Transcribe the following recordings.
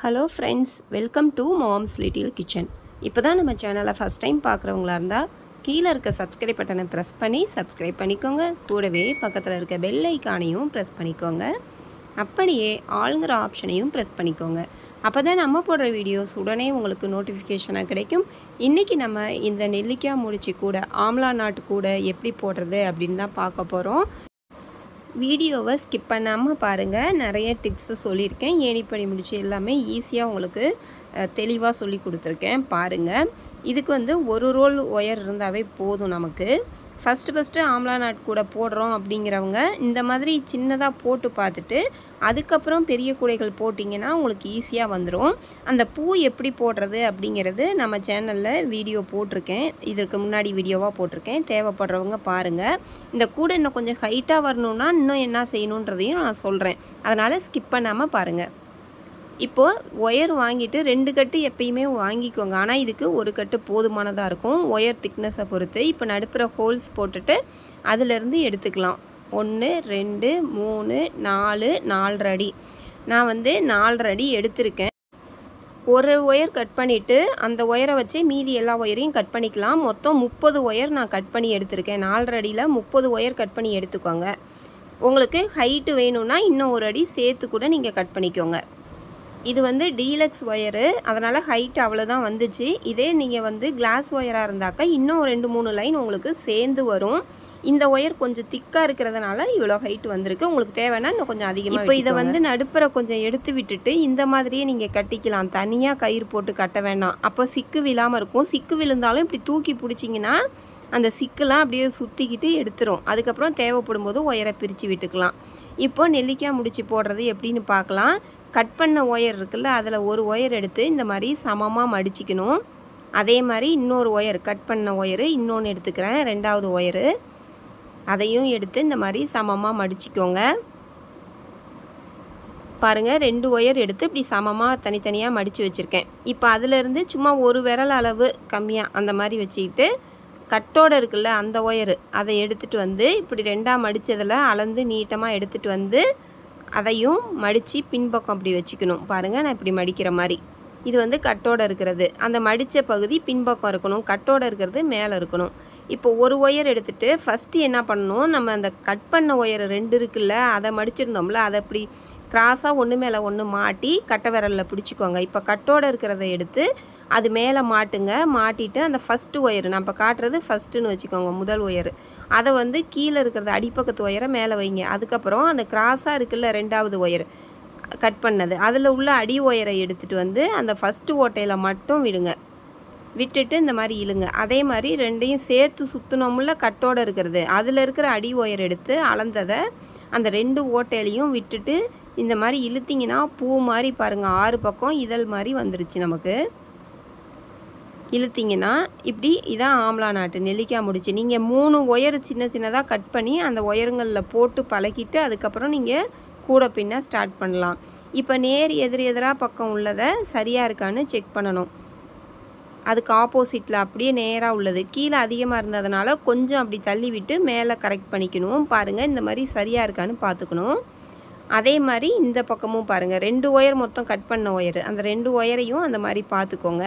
hello friends welcome to mom's little kitchen இப்போ தான் நம்ம சேனலை ஃபஸ்ட் டைம் பார்க்குறவங்களா இருந்தால் கீழே இருக்க சப்ஸ்கிரைப் பட்டனை ப்ரெஸ் பண்ணி சப்ஸ்கிரைப் பண்ணிக்கோங்க கூடவே பக்கத்தில் இருக்க பெல் ஐக்கானையும் ப்ரெஸ் பண்ணிக்கோங்க அப்படியே ஆளுங்கிற ஆப்ஷனையும் ப்ரெஸ் பண்ணிக்கோங்க அப்போ தான் நம்ம போடுற வீடியோஸ் உடனே உங்களுக்கு நோட்டிஃபிகேஷனாக கிடைக்கும் இன்றைக்கி நம்ம இந்த நெல்லிக்காய் முடிச்சு கூட ஆம்லா நாட்டு கூட எப்படி போடுறது அப்படின்னு தான் பார்க்க போகிறோம் வீடியோவை ஸ்கிப் பண்ணாமல் பாருங்கள் நிறைய டிப்ஸு சொல்லியிருக்கேன் ஏணிப்படி முடிச்சு எல்லாமே ஈஸியாக உங்களுக்கு தெளிவாக சொல்லி கொடுத்துருக்கேன் பாருங்கள் இதுக்கு வந்து ஒரு ரோல் ஒயர் இருந்தாவே போதும் நமக்கு ஃபஸ்ட்டு ஃபஸ்ட்டு ஆம்லா நாட் கூட போடுறோம் அப்படிங்கிறவங்க இந்த மாதிரி சின்னதாக போட்டு பார்த்துட்டு அதுக்கப்புறம் பெரிய கூடைகள் போட்டிங்கன்னா உங்களுக்கு ஈஸியாக வந்துடும் அந்த பூ எப்படி போடுறது அப்படிங்கிறது நம்ம சேனலில் வீடியோ போட்டிருக்கேன் இதற்கு முன்னாடி வீடியோவாக போட்டிருக்கேன் தேவைப்படுறவங்க பாருங்கள் இந்த கூடை இன்னும் கொஞ்சம் ஹைட்டாக வரணுன்னா இன்னும் என்ன செய்யணுன்றதையும் நான் சொல்கிறேன் அதனால் ஸ்கிப் பண்ணாமல் பாருங்கள் இப்போது ஒயர் வாங்கிட்டு ரெண்டு கட்டு எப்பயுமே வாங்கிக்கோங்க ஆனால் இதுக்கு ஒரு கட்டு போதுமானதாக இருக்கும் ஒயர் திக்னஸை பொறுத்து இப்போ நடுப்புற ஹோல்ஸ் போட்டுட்டு அதிலேருந்து எடுத்துக்கலாம் ஒன்று ரெண்டு மூணு நாலு நாலரை அடி நான் வந்து நாலரை அடி எடுத்திருக்கேன் ஒரு ஒயர் கட் பண்ணிவிட்டு அந்த ஒயரை வச்சு மீதி எல்லா ஒயரையும் கட் பண்ணிக்கலாம் மொத்தம் முப்பது ஒயர் நான் கட் பண்ணி எடுத்திருக்கேன் நாலரை அடியில் முப்பது ஒயர் கட் பண்ணி எடுத்துக்கோங்க உங்களுக்கு ஹைட்டு வேணும்னா இன்னும் ஒரு அடி சேர்த்து கூட நீங்கள் கட் பண்ணிக்கோங்க இது வந்து டீலக்ஸ் ஒயரு அதனால் ஹைட் அவ்வளோதான் வந்துச்சு இதே நீங்கள் வந்து கிளாஸ் ஒயராக இருந்தாக்கா இன்னும் ரெண்டு மூணு லைன் உங்களுக்கு சேர்ந்து வரும் இந்த ஒயர் கொஞ்சம் திக்காக இருக்கிறதுனால இவ்வளோ ஹைட் வந்திருக்கு உங்களுக்கு தேவைன்னா இன்னும் கொஞ்சம் அதிகமாக இப்போ இதை வந்து நடுப்புற கொஞ்சம் எடுத்து விட்டுட்டு இந்த மாதிரியே நீங்கள் கட்டிக்கலாம் தனியாக கயிறு போட்டு கட்ட வேண்டாம் அப்போ சிக்கு விழாமல் இருக்கும் சிக்கு விழுந்தாலும் இப்படி தூக்கி பிடிச்சிங்கன்னா அந்த சிக்கெல்லாம் அப்படியே சுற்றிக்கிட்டு எடுத்துரும் அதுக்கப்புறம் தேவைப்படும் போது ஒயரை பிரித்து விட்டுக்கலாம் இப்போ நெல்லிக்காய் முடிச்சு போடுறது எப்படின்னு பார்க்கலாம் கட் பண்ண ஒயர் இருக்குல்ல அதில் ஒரு ஒயர் எடுத்து இந்த மாதிரி சமமாக மடிச்சிக்கணும் அதே மாதிரி இன்னொரு ஒயர் கட் பண்ண ஒயரு இன்னொன்று எடுத்துக்கிறேன் ரெண்டாவது ஒயரு அதையும் எடுத்து இந்த மாதிரி சமமாக மடிச்சிக்கோங்க பாருங்கள் ரெண்டு ஒயர் எடுத்து இப்படி சமமாக தனித்தனியாக மடித்து வச்சுருக்கேன் இப்போ அதிலேருந்து சும்மா ஒரு விரல் அளவு கம்மியாக அந்த மாதிரி வச்சுக்கிட்டு கட்டோடு இருக்குல்ல அந்த ஒயரு அதை எடுத்துகிட்டு வந்து இப்படி ரெண்டாக மடித்ததில் அளந்து நீட்டமாக எடுத்துகிட்டு வந்து அதையும் மடித்து பின்பக்கம் அப்படி வச்சுக்கணும் பாருங்கள் நான் இப்படி மடிக்கிற மாதிரி இது வந்து கட்டோடு இருக்கிறது அந்த மடித்த பகுதி பின்பக்கம் இருக்கணும் கட்டோடு இருக்கிறது மேலே இருக்கணும் இப்போ ஒரு ஒயர் எடுத்துகிட்டு ஃபஸ்ட்டு என்ன பண்ணணும் நம்ம அந்த கட் பண்ண ஒயர் ரெண்டு இருக்குல்ல அதை மடிச்சிருந்தோம்ல அதை அப்படி கிராஸாக ஒன்று மேலே ஒன்று மாட்டி கட்டை விரலில் பிடிச்சிக்கோங்க இப்போ கட்டோடு இருக்கிறத எடுத்து அது மேலே மாட்டுங்க மாட்டிட்டு அந்த ஃபஸ்ட்டு ஒயர் நான் இப்போ காட்டுறது ஃபஸ்ட்டுன்னு வச்சுக்கோங்க முதல் ஒயர் அதை வந்து கீழே இருக்கிறத அடிப்பக்கத்து ஒயரை மேலே வைங்க அதுக்கப்புறம் அந்த கிராஸாக இருக்குல்ல ரெண்டாவது ஒயர் கட் பண்ணது அதில் உள்ள அடி ஒயரை எடுத்துகிட்டு வந்து அந்த ஃபஸ்ட்டு ஓட்டையில் மட்டும் விடுங்க விட்டுட்டு இந்த மாதிரி இழுங்க அதே மாதிரி ரெண்டையும் சேர்த்து சுற்றினோம்ல கட்டோடு இருக்கிறது அதில் இருக்கிற அடி ஒயர் எடுத்து அளந்ததை அந்த ரெண்டு ஓட்டையிலையும் விட்டுட்டு இந்த மாதிரி இழுத்திங்கன்னா பூ மாதிரி பாருங்கள் ஆறு பக்கம் இதழ் மாதிரி வந்துருச்சு நமக்கு இழுத்திங்கன்னா இப்படி இதான் ஆம்லா நாட்டு நெல்லிக்காய் முடிச்சு நீங்கள் மூணு ஒயர் சின்ன சின்னதாக கட் பண்ணி அந்த ஒயருங்களில் போட்டு பழக்கிட்டு அதுக்கப்புறம் நீங்கள் கூட பின்ன ஸ்டார்ட் பண்ணலாம் இப்போ நேர் எதிர் எதிராக பக்கம் உள்ளதை சரியாக இருக்கான்னு செக் பண்ணணும் அதுக்கு ஆப்போசிட்டில் அப்படியே நேராக உள்ளது கீழே அதிகமாக இருந்ததுனால கொஞ்சம் அப்படி தள்ளி விட்டு மேலே கரெக்ட் பண்ணிக்கணும் பாருங்கள் இந்த மாதிரி சரியாக இருக்கான்னு பார்த்துக்கணும் அதே மாதிரி இந்த பக்கமும் பாருங்கள் ரெண்டு ஒயர் மொத்தம் கட் பண்ண ஒயர் அந்த ரெண்டு ஒயரையும் அந்த மாதிரி பார்த்துக்கோங்க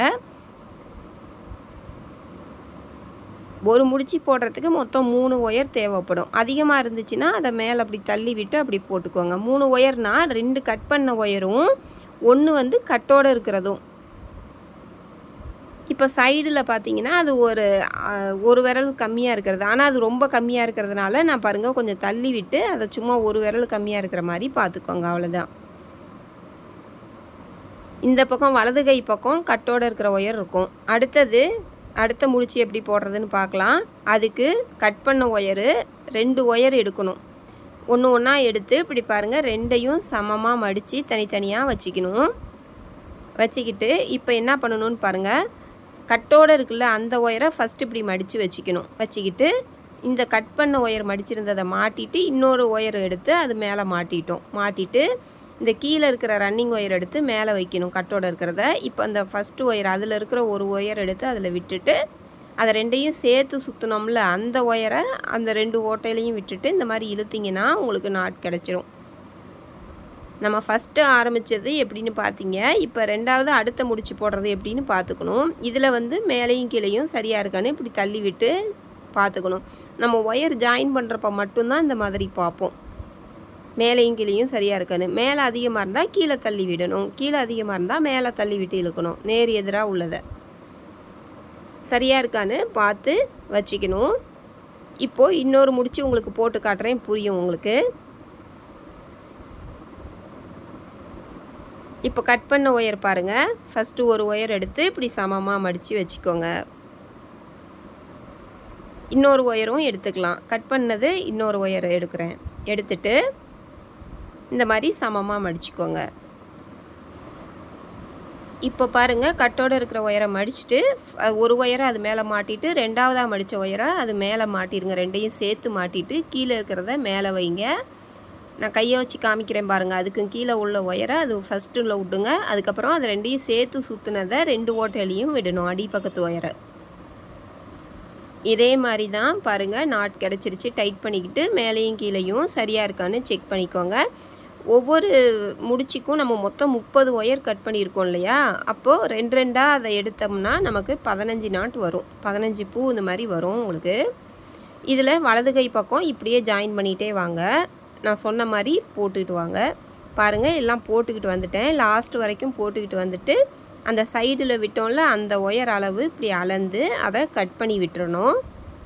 ஒரு முடிச்சு போடுறதுக்கு மொத்தம் மூணு ஒயர் தேவைப்படும் அதிகமாக இருந்துச்சுன்னா அதை மேலே அப்படி தள்ளி விட்டு அப்படி போட்டுக்கோங்க மூணு ஒயர்னால் ரெண்டு கட் பண்ண ஒயரும் ஒன்று வந்து கட்டோடு இருக்கிறதும் இப்போ சைடில் பார்த்தீங்கன்னா அது ஒரு ஒரு விரல் கம்மியாக இருக்கிறது ஆனால் அது ரொம்ப கம்மியாக இருக்கிறதுனால நான் பாருங்கள் கொஞ்சம் தள்ளி விட்டு அதை சும்மா ஒரு விரல் கம்மியாக இருக்கிற மாதிரி பார்த்துக்கோங்க அவ்வளோதான் இந்த பக்கம் வலது கை பக்கம் கட்டோடு இருக்கிற ஒயர் இருக்கும் அடுத்தது அடுத்த முடிச்சு எப்படி போடுறதுன்னு பார்க்கலாம் அதுக்கு கட் பண்ண ஒயரு ரெண்டு ஒயர் எடுக்கணும் ஒன்று ஒன்றா எடுத்து இப்படி பாருங்கள் ரெண்டையும் சமமாக மடித்து தனித்தனியாக வச்சுக்கணும் வச்சுக்கிட்டு இப்போ என்ன பண்ணணும்னு பாருங்கள் கட்டோடு இருக்குல்ல அந்த ஒயரை ஃபஸ்ட்டு இப்படி மடித்து வச்சுக்கணும் வச்சுக்கிட்டு இந்த கட் பண்ண ஒயர் மடிச்சிருந்ததை மாட்டிட்டு இன்னொரு ஒயர் எடுத்து அது மேலே மாட்டிட்டோம் மாட்டிட்டு இந்த கீழே இருக்கிற ரன்னிங் ஒயர் எடுத்து மேலே வைக்கணும் கட்டோடு இருக்கிறத இப்போ அந்த ஃபஸ்ட்டு ஒயர் அதில் இருக்கிற ஒரு ஒயர் எடுத்து அதில் விட்டுட்டு அதை ரெண்டையும் சேர்த்து சுற்றினோம்ல அந்த ஒயரை அந்த ரெண்டு ஓட்டையிலையும் விட்டுட்டு இந்த மாதிரி இழுத்திங்கன்னா உங்களுக்கு நாட் கிடச்சிரும் நம்ம ஃபஸ்ட்டு ஆரம்பித்தது எப்படின்னு பார்த்தீங்க இப்போ ரெண்டாவது அடுத்த முடிச்சு போடுறது எப்படின்னு பார்த்துக்கணும் இதில் வந்து மேலேயும் கீழேயும் சரியாக இருக்கான்னு இப்படி தள்ளி விட்டு பார்த்துக்கணும் நம்ம ஒயர் ஜாயின் பண்ணுறப்ப மட்டும்தான் இந்த மாதிரி பார்ப்போம் மேலேயும் கீழேயும் சரியாக இருக்கான்னு மேலே அதிகமாக இருந்தால் கீழே தள்ளி விடணும் கீழே அதிகமாக இருந்தால் மேலே தள்ளி விட்டு இழுக்கணும் நேர் எதிராக உள்ளதை சரியாக இருக்கான்னு பார்த்து வச்சுக்கணும் இப்போது இன்னொரு முடிச்சு உங்களுக்கு போட்டு காட்டுறேன் புரியும் உங்களுக்கு இப்போ கட் பண்ண ஒயர் பாருங்கள் ஃபஸ்ட்டு ஒரு ஒயர் எடுத்து இப்படி சமமாக மடித்து வச்சுக்கோங்க இன்னொரு ஒயரும் எடுத்துக்கலாம் கட் பண்ணது இன்னொரு ஒயர் எடுக்கிறேன் எடுத்துட்டு இந்த மாதிரி சமமாக மடிச்சுக்கோங்க இப்போ பாருங்கள் கட்டோடு இருக்கிற ஒயரை மடிச்சுட்டு ஒரு ஒயரை அது மேலே மாட்டிட்டு ரெண்டாவதாக மடித்த ஒயரை அது மேலே மாட்டிடுங்க ரெண்டையும் சேர்த்து மாட்டிட்டு கீழே இருக்கிறத மேலே வைங்க நான் கையை வச்சு காமிக்கிறேன் பாருங்கள் அதுக்கு கீழே உள்ள ஒயரை அது ஃபஸ்ட்டில் விட்டுங்க அதுக்கப்புறம் அது ரெண்டையும் சேர்த்து சுற்றுனதை ரெண்டு ஓட்டையிலையும் விடணும் அடிப்பக்கத்து ஒயரை இதே மாதிரி தான் பாருங்கள் நாட் கிடச்சிருச்சு டைட் பண்ணிக்கிட்டு மேலேயும் கீழேயும் சரியாக இருக்கான்னு செக் பண்ணிக்கோங்க ஒவ்வொரு முடிச்சுக்கும் நம்ம மொத்தம் முப்பது ஒயர் கட் பண்ணியிருக்கோம் இல்லையா அப்போது ரெண்டு ரெண்டாக அதை எடுத்தோம்னா நமக்கு பதினஞ்சு நாட் வரும் பதினஞ்சு பூ இந்த மாதிரி வரும் உங்களுக்கு இதில் வலது கை பக்கம் இப்படியே ஜாயின் பண்ணிகிட்டே வாங்க நான் சொன்ன மாதிரி போட்டுக்கிட்டு வாங்க பாருங்கள் எல்லாம் போட்டுக்கிட்டு வந்துட்டேன் லாஸ்ட் வரைக்கும் போட்டுக்கிட்டு வந்துட்டு அந்த சைடில் விட்டோம்ல அந்த ஒயர் அளவு இப்படி அளந்து அதை கட் பண்ணி விட்டுறணும்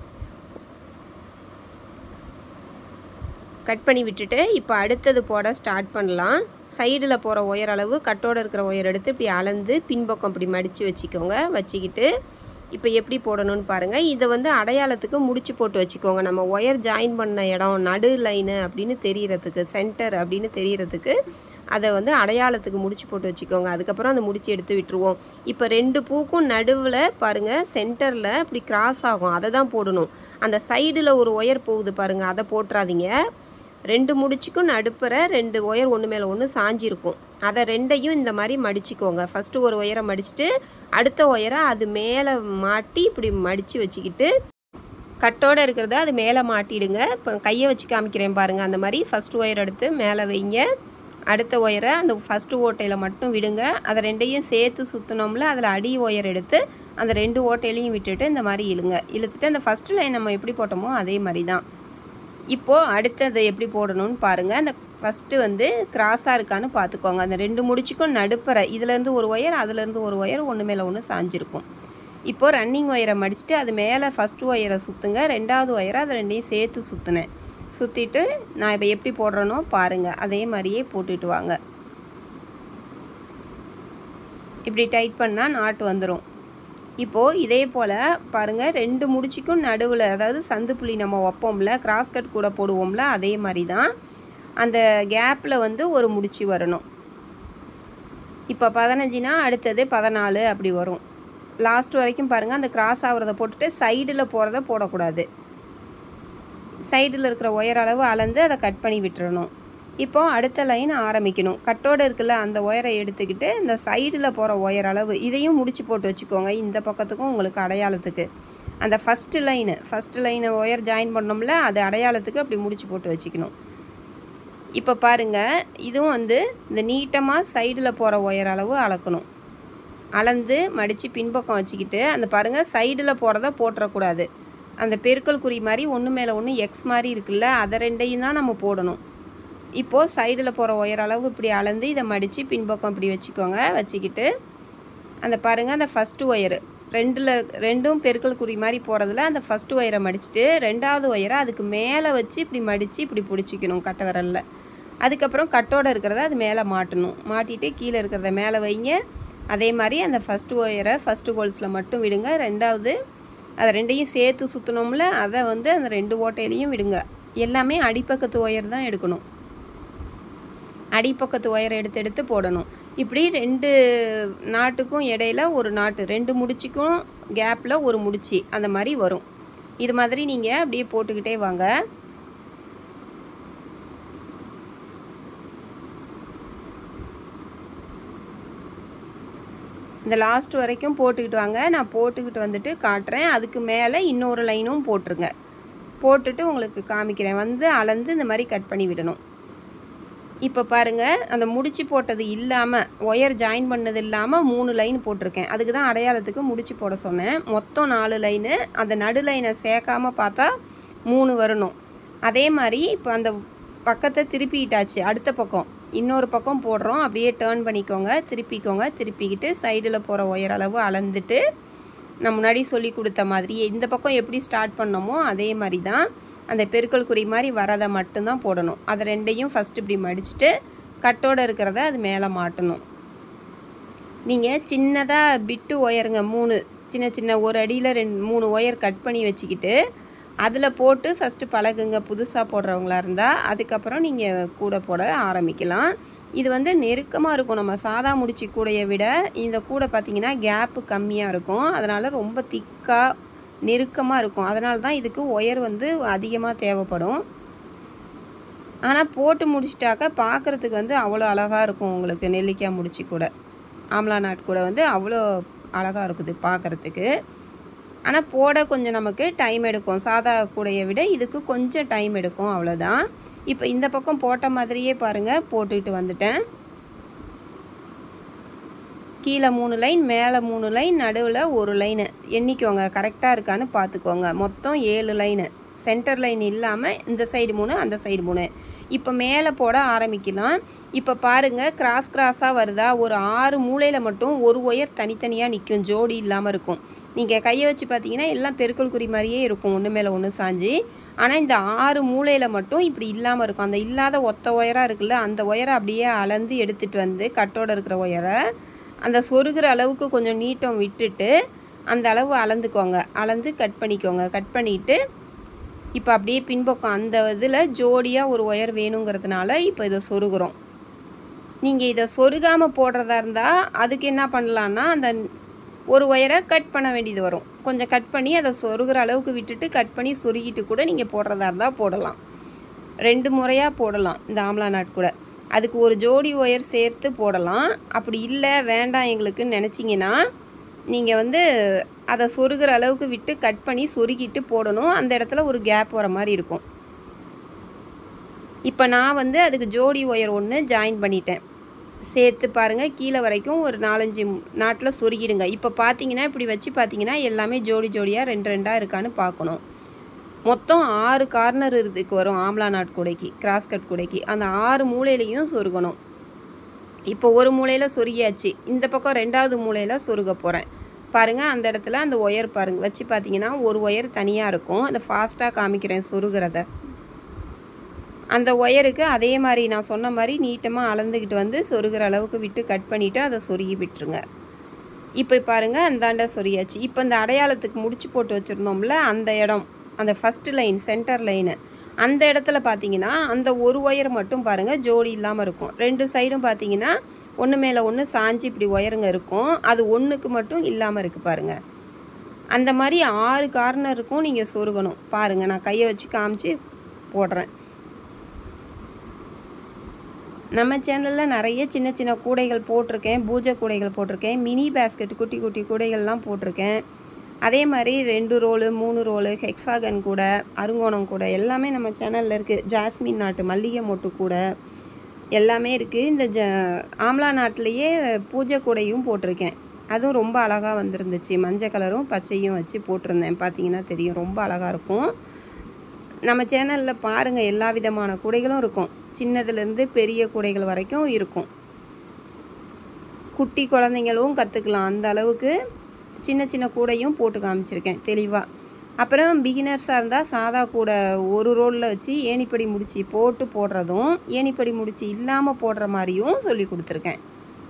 கட் பண்ணி விட்டுட்டு இப்போ அடுத்தது போட ஸ்டார்ட் பண்ணலாம் சைடில் போகிற ஒயர் அளவு கட்டோடு இருக்கிற ஒயர் எடுத்து இப்படி அளந்து பின்பக்கம் இப்படி மடித்து வச்சுக்கோங்க வச்சுக்கிட்டு இப்போ எப்படி போடணும்னு பாருங்கள் இதை வந்து அடையாளத்துக்கு முடிச்சு போட்டு வச்சுக்கோங்க நம்ம ஒயர் ஜாயின் பண்ண இடம் நடு லைனு அப்படின்னு தெரியறதுக்கு சென்டர் அப்படின்னு தெரியறதுக்கு அதை வந்து அடையாளத்துக்கு முடிச்சு போட்டு வச்சுக்கோங்க அதுக்கப்புறம் அந்த முடிச்சு எடுத்து விட்டுருவோம் இப்போ ரெண்டு பூக்கும் நடுவில் பாருங்கள் சென்டரில் இப்படி கிராஸ் ஆகும் அதை தான் போடணும் அந்த சைடில் ஒரு ஒயர் போகுது பாருங்கள் அதை போட்டுறாதீங்க ரெண்டு முடிச்சுக்கும் நடுப்புற ரெண்டு ஒயர் ஒன்று மேலே ஒன்று சாஞ்சிருக்கும் அதை ரெண்டையும் இந்த மாதிரி மடிச்சுக்கோங்க ஃபஸ்ட்டு ஒரு ஒயரை மடிச்சுட்டு அடுத்த ஒயரை அது மேலே மாட்டி இப்படி மடித்து வச்சுக்கிட்டு கட்டோடு இருக்கிறத அது மேலே மாட்டிடுங்க இப்போ கையை வச்சு காமிக்கிறேன் பாருங்கள் அந்த மாதிரி ஃபஸ்ட் ஒயர் எடுத்து மேலே வைங்க அடுத்த ஒயரை அந்த ஃபஸ்ட்டு ஓட்டையில் மட்டும் விடுங்க அதை ரெண்டையும் சேர்த்து சுற்றினோம்ல அதில் அடி ஒயர் எடுத்து அந்த ரெண்டு ஓட்டையிலையும் விட்டுட்டு இந்த மாதிரி இழுங்க இழுத்துட்டு அந்த ஃபஸ்ட்டு லைன் நம்ம எப்படி போட்டோமோ அதே மாதிரி தான் இப்போது அடுத்தது எப்படி போடணும்னு பாருங்கள் அந்த ஃபஸ்ட்டு வந்து கிராஸாக இருக்கான்னு பார்த்துக்கோங்க அந்த ரெண்டு முடிச்சுக்கும் நடுப்பற இதுலேருந்து ஒரு ஒயர் அதுலேருந்து ஒரு ஒயர் ஒன்று மேலே ஒன்று சாஞ்சிருக்கும் இப்போது ரன்னிங் ஒயரை மடிச்சுட்டு அது மேலே ஃபஸ்ட்டு ஒயரை சுற்றுங்க ரெண்டாவது ஒயரை அதை ரெண்டையும் சேர்த்து சுற்றுனேன் சுற்றிட்டு நான் இப்போ எப்படி போடுறேனோ பாருங்கள் அதே மாதிரியே போட்டுட்டு வாங்க இப்படி டைட் பண்ணால் நாட்டு வந்துடும் இப்போது இதே போல் பாருங்கள் ரெண்டு முடிச்சுக்கும் நடுவில் அதாவது சந்து புள்ளி நம்ம வைப்போம்ல கிராஸ் கட் கூட போடுவோம்ல அதே மாதிரி தான் அந்த கேப்பில் வந்து ஒரு முடிச்சு வரணும் இப்போ பதினஞ்சுனா அடுத்தது பதினாலு அப்படி வரும் லாஸ்ட் வரைக்கும் பாருங்கள் அந்த கிராஸ் ஆகிறத போட்டுட்டு சைடில் போகிறத போடக்கூடாது சைடில் இருக்கிற ஒயர் அளவு அளந்து அதை கட் பண்ணி விட்டுறணும் இப்போ அடுத்த லைன் ஆரம்பிக்கணும் கட்டோடு இருக்குல்ல அந்த ஒயரை எடுத்துக்கிட்டு இந்த சைடில் போகிற ஒயர் அளவு இதையும் முடிச்சு போட்டு வச்சுக்கோங்க இந்த பக்கத்துக்கும் உங்களுக்கு அடையாளத்துக்கு அந்த ஃபஸ்ட்டு லைனு ஃபஸ்ட்டு லைனை ஒயர் ஜாயின் பண்ணோம்ல அது அடையாளத்துக்கு அப்படி முடிச்சு போட்டு வச்சுக்கணும் இப்போ பாருங்கள் இதுவும் வந்து இந்த நீட்டமாக சைடில் போகிற ஒயர் அளவு அளக்கணும் அளந்து மடித்து பின்பக்கம் வச்சுக்கிட்டு அந்த பாருங்கள் சைடில் போகிறத போட்டுறக்கூடாது அந்த பெருக்கல் குறி மாதிரி ஒன்று மேலே ஒன்று எக்ஸ் மாதிரி இருக்குல்ல அதை ரெண்டையும் தான் நம்ம போடணும் இப்போது சைடில் போகிற ஒயர் அளவு இப்படி அளந்து இதை மடித்து பின்பக்கம் இப்படி வச்சுக்கோங்க வச்சுக்கிட்டு அந்த பாருங்கள் அந்த ஃபஸ்ட்டு ஒயரு ரெண்டில் ரெண்டும் பெருக்கல் குறி மாதிரி போகிறதுல அந்த ஃபஸ்ட்டு ஒயரை மடிச்சுட்டு ரெண்டாவது ஒயரை அதுக்கு மேலே வச்சு இப்படி மடித்து இப்படி பிடிச்சிக்கணும் கட்டை விரலில் அதுக்கப்புறம் கட்டோடு இருக்கிறத அது மேலே மாட்டணும் மாட்டிட்டு கீழே இருக்கிறத மேலே வைங்க அதே மாதிரி அந்த ஃபஸ்ட்டு ஒயரை ஃபஸ்ட்டு ஹோல்ஸில் மட்டும் விடுங்க ரெண்டாவது அதை ரெண்டையும் சேர்த்து சுற்றணும்ல அதை வந்து அந்த ரெண்டு ஓட்டையிலையும் விடுங்க எல்லாமே அடிப்பக்கத்து ஒயர் தான் எடுக்கணும் அடிப்பக்கத்து ஒயர் எடுத்து எடுத்து போடணும் இப்படி ரெண்டு நாட்டுக்கும் இடையில ஒரு நாட்டு ரெண்டு முடிச்சுக்கும் கேப்பில் ஒரு முடிச்சு அந்த மாதிரி வரும் இது மாதிரி நீங்கள் அப்படியே போட்டுக்கிட்டே வாங்க இந்த லாஸ்ட் வரைக்கும் போட்டுக்கிட்டு வாங்க நான் போட்டுக்கிட்டு வந்துட்டு காட்டுறேன் அதுக்கு மேலே இன்னொரு லைனும் போட்டுருங்க போட்டுட்டு உங்களுக்கு காமிக்கிறேன் வந்து அளந்து இந்த மாதிரி கட் பண்ணி விடணும் இப்போ பாருங்கள் அந்த முடிச்சு போட்டது இல்லாமல் ஒயர் ஜாயின் பண்ணது இல்லாமல் மூணு லைன் போட்டிருக்கேன் அதுக்கு தான் அடையாளத்துக்கு முடிச்சு போட சொன்னேன் மொத்தம் நாலு லைனு அந்த நடு லைனை சேர்க்காம பார்த்தா மூணு வரணும் அதே மாதிரி இப்போ அந்த பக்கத்தை திருப்பிக்கிட்டாச்சு அடுத்த பக்கம் இன்னொரு பக்கம் போடுறோம் அப்படியே டேர்ன் பண்ணிக்கோங்க திருப்பிக்கோங்க திருப்பிக்கிட்டு சைடில் போகிற ஒயர் அளவு அளந்துட்டு நான் முன்னாடி சொல்லி கொடுத்த மாதிரி இந்த பக்கம் எப்படி ஸ்டார்ட் பண்ணோமோ அதே மாதிரி தான் அந்த பெருக்கல் குறி மாதிரி வரதை மட்டும்தான் போடணும் அதை ரெண்டையும் ஃபஸ்ட்டு இப்படி மடிச்சுட்டு கட்டோடு இருக்கிறத அது மேலே மாட்டணும் நீங்கள் சின்னதாக பிட்டு ஒயருங்க மூணு சின்ன சின்ன ஒரு அடியில் ரெண்டு மூணு ஒயர் கட் பண்ணி வச்சுக்கிட்டு அதில் போட்டு ஃபஸ்ட்டு பழகுங்க புதுசாக போடுறவங்களா இருந்தால் அதுக்கப்புறம் நீங்கள் கூட போட ஆரம்பிக்கலாம் இது வந்து நெருக்கமாக இருக்கும் நம்ம சாதா முடிச்சு கூடையை விட இந்த கூடை பார்த்திங்கன்னா கேப்பு கம்மியாக இருக்கும் அதனால் ரொம்ப திக்காக நெருக்கமாக இருக்கும் அதனால தான் இதுக்கு ஒயர் வந்து அதிகமாக தேவைப்படும் ஆனால் போட்டு முடிச்சிட்டாக்க பார்க்குறதுக்கு வந்து அவ்வளோ அழகாக இருக்கும் உங்களுக்கு நெல்லிக்காய் முடிச்சு கூட ஆம்லா நாட் கூட வந்து அவ்வளோ அழகாக இருக்குது பார்க்குறதுக்கு ஆனால் போட கொஞ்சம் நமக்கு டைம் எடுக்கும் சாதா கூடையை விட இதுக்கு கொஞ்சம் டைம் எடுக்கும் அவ்வளோதான் இப்போ இந்த பக்கம் போட்ட மாதிரியே பாருங்கள் போட்டுக்கிட்டு வந்துட்டேன் கீழே மூணு லைன் மேலே மூணு லைன் நடுவில் ஒரு லைனு எண்ணிக்கோங்க கரெக்டாக இருக்கான்னு பார்த்துக்கோங்க மொத்தம் ஏழு லைனு சென்டர் லைன் இல்லாமல் இந்த சைடு மூணு அந்த சைடு மூணு இப்போ மேலே போட ஆரம்பிக்கலாம் இப்போ பாருங்கள் கிராஸ் கிராஸாக வருதா ஒரு ஆறு மூலையில் மட்டும் ஒரு ஒயர் தனித்தனியாக நிற்கும் ஜோடி இல்லாமல் இருக்கும் நீங்கள் கையை வச்சு பார்த்தீங்கன்னா எல்லாம் பெருக்கல் குறி மாதிரியே இருக்கும் ஒன்று மேலே ஒன்று சாஞ்சு ஆனால் இந்த ஆறு மூலையில் மட்டும் இப்படி இல்லாமல் இருக்கும் அந்த இல்லாத ஒத்த ஒயராக இருக்குல்ல அந்த ஒயரை அப்படியே அளந்து எடுத்துகிட்டு வந்து கட்டோட இருக்கிற ஒயரை அந்த சொருகிற அளவுக்கு கொஞ்சம் நீட்டம் விட்டுட்டு அந்த அளவு அளந்துக்கோங்க அளந்து கட் பண்ணிக்கோங்க கட் பண்ணிவிட்டு இப்போ அப்படியே பின்பக்கம் அந்த இதில் ஜோடியாக ஒரு ஒயர் வேணுங்கிறதுனால இப்போ இதை சொருகிறோம் நீங்கள் இதை சொருகாமல் போடுறதா இருந்தால் அதுக்கு என்ன பண்ணலான்னா அந்த ஒரு ஒயரை கட் பண்ண வேண்டியது வரும் கொஞ்சம் கட் பண்ணி அதை சொருகிற அளவுக்கு விட்டுட்டு கட் பண்ணி சொருகிட்டு கூட நீங்கள் போடுறதா இருந்தால் போடலாம் ரெண்டு முறையாக போடலாம் இந்த ஆம்லா நாட் கூட அதுக்கு ஒரு ஜோடி ஒயர் சேர்த்து போடலாம் அப்படி இல்லை வேண்டாம் எங்களுக்குன்னு நினச்சிங்கன்னா நீங்கள் வந்து அதை சொருகிற அளவுக்கு விட்டு கட் பண்ணி சொருகிட்டு போடணும் அந்த இடத்துல ஒரு கேப் வர மாதிரி இருக்கும் இப்போ நான் வந்து அதுக்கு ஜோடி ஒயர் ஒன்று ஜாயின் பண்ணிட்டேன் சேர்த்து பாருங்கள் கீழே வரைக்கும் ஒரு நாலஞ்சு நாட்டில் சொருகிடுங்க இப்போ பார்த்தீங்கன்னா இப்படி வச்சு பார்த்தீங்கன்னா எல்லாமே ஜோடி ஜோடியாக ரெண்டு ரெண்டாக இருக்கான்னு பார்க்கணும் மொத்தம் ஆறு கார்னர் இதுக்கு வரும் ஆம்லா நாட் கூடைக்கு கிராஸ் கட் கூடைக்கு அந்த ஆறு மூலையிலையும் சொருகணும் இப்போ ஒரு மூலையில் சொருகியாச்சு இந்த பக்கம் ரெண்டாவது மூலையில் சொருக போகிறேன் பாருங்கள் அந்த இடத்துல அந்த ஒயர் பாருங்கள் வச்சு பார்த்தீங்கன்னா ஒரு ஒயர் தனியாக இருக்கும் அதை ஃபாஸ்ட்டாக காமிக்கிறேன் சொருகிறத அந்த ஒயருக்கு அதே மாதிரி நான் சொன்ன மாதிரி நீட்டமாக அளந்துக்கிட்டு வந்து சொருகிற அளவுக்கு விட்டு கட் பண்ணிவிட்டு அதை சொருகி விட்டுருங்க இப்போ பாருங்கள் அந்தாண்ட சொரியாச்சு இப்போ இந்த அடையாளத்துக்கு முடிச்சு போட்டு வச்சுருந்தோம்ல அந்த இடம் அந்த ஃபஸ்ட்டு லைன் சென்டர் லைனு அந்த இடத்துல பார்த்தீங்கன்னா அந்த ஒரு ஒயர் மட்டும் பாருங்கள் ஜோடி இல்லாமல் இருக்கும் ரெண்டு சைடும் பார்த்தீங்கன்னா ஒன்று மேலே ஒன்று சாஞ்சு இப்படி ஒயருங்க இருக்கும் அது ஒன்றுக்கு மட்டும் இல்லாமல் இருக்குது பாருங்கள் அந்த மாதிரி ஆறு கார்னருக்கும் நீங்கள் சொருகணும் பாருங்கள் நான் கையை வச்சு காமிச்சு போடுறேன் நம்ம சேனலில் நிறைய சின்ன சின்ன கூடைகள் போட்டிருக்கேன் பூஜை கூடைகள் போட்டிருக்கேன் மினி பேஸ்கெட் குட்டி குட்டி கூடைகள்லாம் போட்டிருக்கேன் அதே மாதிரி ரெண்டு ரோலு மூணு ரோலு ஹெக்ஸாகன் கூட அருங்கோணம் கூட எல்லாமே நம்ம சேனலில் இருக்குது ஜாஸ்மின் நாட்டு மல்லிகை மொட்டு கூட எல்லாமே இருக்குது இந்த ஜ ஆம்லா நாட்டிலேயே பூஜை கூடையும் போட்டிருக்கேன் அதுவும் ரொம்ப அழகாக வந்திருந்துச்சு மஞ்சள் கலரும் பச்சையும் வச்சு போட்டிருந்தேன் பார்த்தீங்கன்னா தெரியும் ரொம்ப அழகாக இருக்கும் நம்ம சேனலில் பாருங்கள் எல்லா விதமான கூடைகளும் இருக்கும் சின்னதுலேருந்து பெரிய கூடைகள் வரைக்கும் இருக்கும் குட்டி குழந்தைங்களும் கற்றுக்கலாம் அந்த அளவுக்கு சின்ன சின்ன கூடையும் போட்டு காமிச்சிருக்கேன் தெளிவாக அப்புறம் பிகினர்ஸாக இருந்தால் சாதா கூடை ஒரு ரோலில் வச்சு ஏணிப்படி முடிச்சு போட்டு போடுறதும் ஏணிப்படி முடிச்சு இல்லாமல் போடுற மாதிரியும் சொல்லி கொடுத்துருக்கேன்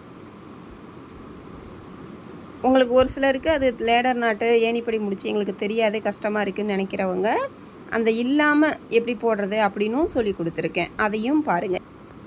உங்களுக்கு ஒரு சிலருக்கு அது லேடர் நாட்டு ஏணிப்படி முடிச்சு எங்களுக்கு தெரியாது கஷ்டமாக இருக்குன்னு நினைக்கிறவங்க அந்த இல்லாமல் எப்படி போடுறது அப்படின்னும் சொல்லி கொடுத்துருக்கேன் அதையும் பாருங்கள்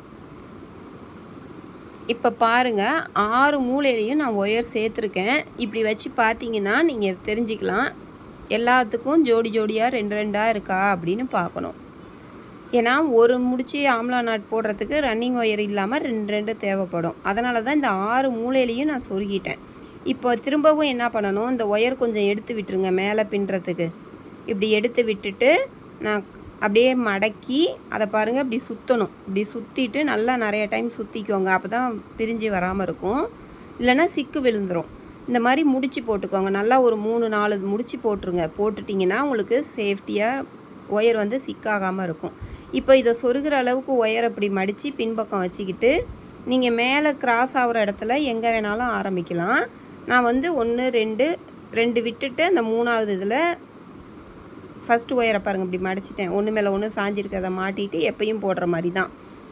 இப்போ பாருங்கள் ஆறு மூலையிலையும் நான் ஒயர் சேர்த்துருக்கேன் இப்படி வச்சு பார்த்தீங்கன்னா நீங்கள் தெரிஞ்சுக்கலாம் எல்லாத்துக்கும் ஜோடி ஜோடியாக ரெண்டு ரெண்டாக இருக்கா அப்படின்னு பார்க்கணும் ஏன்னா ஒரு முடிச்சு ஆம்லா நாட் போடுறதுக்கு ரன்னிங் ஒயர் இல்லாமல் ரெண்டு ரெண்டு தேவைப்படும் அதனால தான் இந்த ஆறு மூலையிலையும் நான் சொருகிட்டேன் இப்போ திரும்பவும் என்ன பண்ணணும் இந்த ஒயர் கொஞ்சம் எடுத்து விட்டுருங்க மேலே பின்னுறதுக்கு இப்படி எடுத்து விட்டுட்டு நான் அப்படியே மடக்கி அதை பாருங்கள் இப்படி சுற்றணும் இப்படி சுற்றிட்டு நல்லா நிறைய டைம் சுற்றிக்கோங்க அப்போ தான் பிரிஞ்சு வராமல் இருக்கும் இல்லைன்னா சிக்கு விழுந்துடும் இந்த மாதிரி முடிச்சு போட்டுக்கோங்க நல்லா ஒரு மூணு நாலு முடிச்சு போட்டுருங்க போட்டுட்டிங்கன்னா உங்களுக்கு சேஃப்டியாக ஒயர் வந்து சிக்காகாமல் இருக்கும் இப்போ இதை சொருகிற அளவுக்கு ஒயர் அப்படி மடித்து பின்பக்கம் வச்சுக்கிட்டு நீங்கள் மேலே கிராஸ் ஆகிற இடத்துல எங்கே வேணாலும் ஆரம்பிக்கலாம் நான் வந்து ஒன்று ரெண்டு ரெண்டு விட்டுட்டு அந்த மூணாவது இதில் ஃபஸ்ட்டு ஒயரை பாருங்கள் இப்படி மடிச்சிட்டேன் ஒன்று மேலே ஒன்று சாஞ்சிருக்கிறத மாட்டிட்டு எப்பயும் போடுற மாதிரி தான்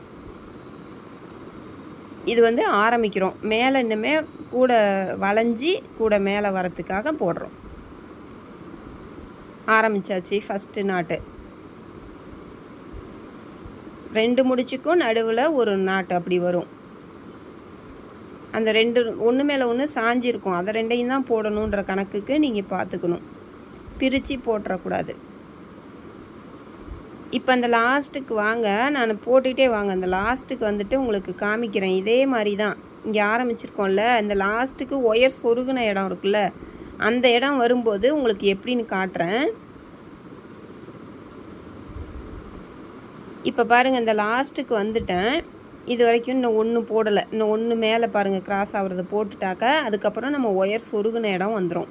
இது வந்து ஆரம்பிக்கிறோம் மேலே இன்னுமே கூட வளைஞ்சி கூட மேலே வரத்துக்காக போடுறோம் ஆரம்பிச்சாச்சு ஃபஸ்ட்டு நாட்டு ரெண்டு முடிச்சுக்கும் நடுவில் ஒரு நாட்டு அப்படி வரும் அந்த ரெண்டு ஒன்று மேலே ஒன்று சாஞ்சிருக்கும் அதை ரெண்டையும் தான் போடணுன்ற கணக்குக்கு நீங்கள் பார்த்துக்கணும் பிரித்து போட்டுறக்கூடாது இப்போ அந்த லாஸ்ட்டுக்கு வாங்க நான் போட்டுக்கிட்டே வாங்க அந்த லாஸ்ட்டுக்கு வந்துட்டு உங்களுக்கு காமிக்கிறேன் இதே மாதிரி தான் இங்கே ஆரம்பிச்சிருக்கோம்ல இந்த லாஸ்ட்டுக்கு ஒயர் சொருகுன இடம் இருக்குல்ல அந்த இடம் வரும்போது உங்களுக்கு எப்படின்னு காட்டுறேன் இப்போ பாருங்கள் இந்த லாஸ்ட்டுக்கு வந்துட்டேன் இது வரைக்கும் இன்னும் ஒன்று போடலை இன்னும் ஒன்று மேலே பாருங்கள் கிராஸ் ஆகுறத போட்டுட்டாக்க அதுக்கப்புறம் நம்ம ஒயர் சொருகுன இடம் வந்துடும்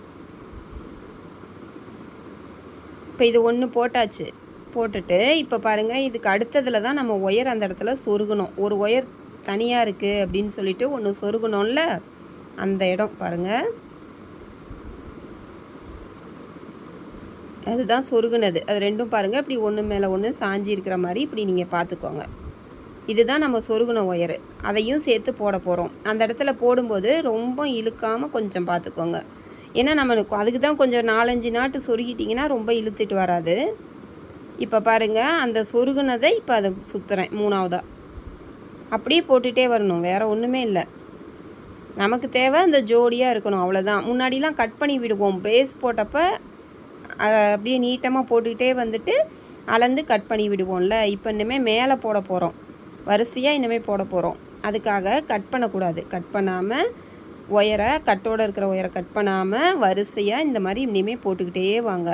இப்போ இது ஒன்று போட்டாச்சு போட்டுட்டு இப்போ பாருங்கள் இதுக்கு அடுத்ததில் தான் நம்ம ஒயர் அந்த இடத்துல சொருகணும் ஒரு ஒயர் தனியாக இருக்குது அப்படின்னு சொல்லிட்டு ஒன்று சொருகணும்ல அந்த இடம் பாருங்கள் அதுதான் சொருகுனது அது ரெண்டும் பாருங்கள் இப்படி ஒன்று மேலே ஒன்று சாஞ்சி இருக்கிற மாதிரி இப்படி நீங்கள் பார்த்துக்கோங்க இதுதான் நம்ம சொருகுன ஒயரு அதையும் சேர்த்து போட போகிறோம் அந்த இடத்துல போடும்போது ரொம்ப இழுக்காமல் கொஞ்சம் பார்த்துக்கோங்க ஏன்னா நம்மளுக்கு அதுக்கு தான் கொஞ்சம் நாலஞ்சு நாட்டு சொருகிட்டிங்கன்னா ரொம்ப இழுத்துட்டு வராது இப்போ பாருங்கள் அந்த சொருகுனதை இப்போ அதை சுற்றுறேன் மூணாவதாக அப்படியே போட்டுகிட்டே வரணும் வேறு ஒன்றுமே இல்லை நமக்கு தேவை அந்த ஜோடியாக இருக்கணும் அவ்வளோதான் முன்னாடிலாம் கட் பண்ணி விடுவோம் பேஸ் போட்டப்போ அதை அப்படியே நீட்டமாக போட்டுக்கிட்டே வந்துட்டு அளந்து கட் பண்ணி விடுவோம்ல இப்போ இனிமேல் மேலே போட போகிறோம் வரிசையாக இனிமேல் போட போகிறோம் அதுக்காக கட் பண்ணக்கூடாது கட் பண்ணாமல் ஒயரை கட்டோடு இருக்கிற ஒயரை கட் பண்ணாமல் வரிசையாக இந்த மாதிரி இனிமேல் போட்டுக்கிட்டே வாங்க